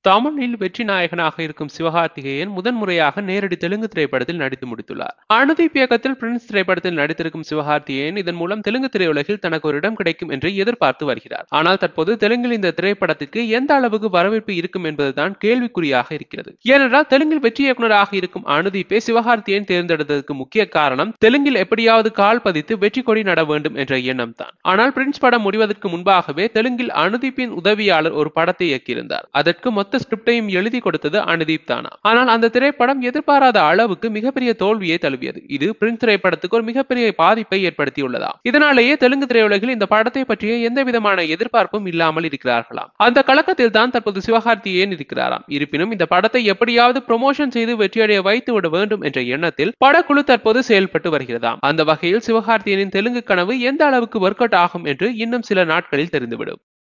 தமிழில் வெற்றி நாயகனாக இருக்கும் சிவகார்த்திகேயன் முதன்முறையாக நேரடி தெலுங்கு திரைப்படத்தில் நடித்து முடித்துள்ளார் அனுதீப் இயக்கத்தில் பிரின்ஸ் திரைப்படத்தில் நடித்திருக்கும் சிவகார்த்திகேயன் இதன் மூலம் தெலுங்கு திரையுலகில் தனக்கு ஒரு இடம் கிடைக்கும் என்று எதிர்பார்த்து வருகிறார் ஆனால் தற்போது தெலுங்கில் இந்த திரைப்படத்திற்கு எந்த அளவுக்கு வரவேற்பு இருக்கும் என்பதுதான் கேள்விக்குறியாக இருக்கிறது ஏனென்றால் தெலுங்கில் வெற்றி இயக்குநராக இருக்கும் அனுதீப்பை சிவகார்த்தியன் தேர்ந்தெடுத்ததற்கு முக்கிய காரணம் தெலுங்கில் எப்படியாவது கால் பதித்து வெற்றி கொடி நட வேண்டும் என்ற எண்ணம் தான் ஆனால் பிரின்ஸ் படம் முடிவதற்கு முன்பாகவே தெலுங்கில் அனுதீப்பின் உதவியாளர் ஒரு படத்தை இயக்கியிருந்தார் அதற்கு மொத்த ஸ்கிரிப்டையும் எழுதி கொடுத்தது அனுதீப் தானா ஆனால் அந்த திரைப்படம் எதிர்பாராத அளவுக்கு மிகப்பெரிய தோல்வியை தழுவியது இது பிரின்ஸ் திரைப்படத்துக்கு ஒரு மிகப்பெரிய பாதிப்பை ஏற்படுத்தியுள்ளதா இதனாலேயே தெலுங்கு திரையுலகில் இந்த படத்தை பற்றிய எந்த விதமான எதிர்பார்ப்பும் இல்லாமல் இருக்கிறார்களாம் அந்த கலக்கத்தில் தான் தற்போது சிவகார்த்தியேயன் இருக்கிறாராம் இருப்பினும் இந்த படத்தை எப்படியாவது ப்ரொமோஷன் செய்து வெற்றியடைய வைத்து விட வேண்டும் என்ற எண்ணத்தில் படக்குழு தற்போது செயல்பட்டு வருகிறதாம் அந்த வகையில் சிவகார்த்தியனின் தெலுங்கு கனவு எந்த அளவுக்கு ஒர்க் அவுட் ஆகும் என்று இன்னும் சில நாட்களில் தெரிந்துவிடும்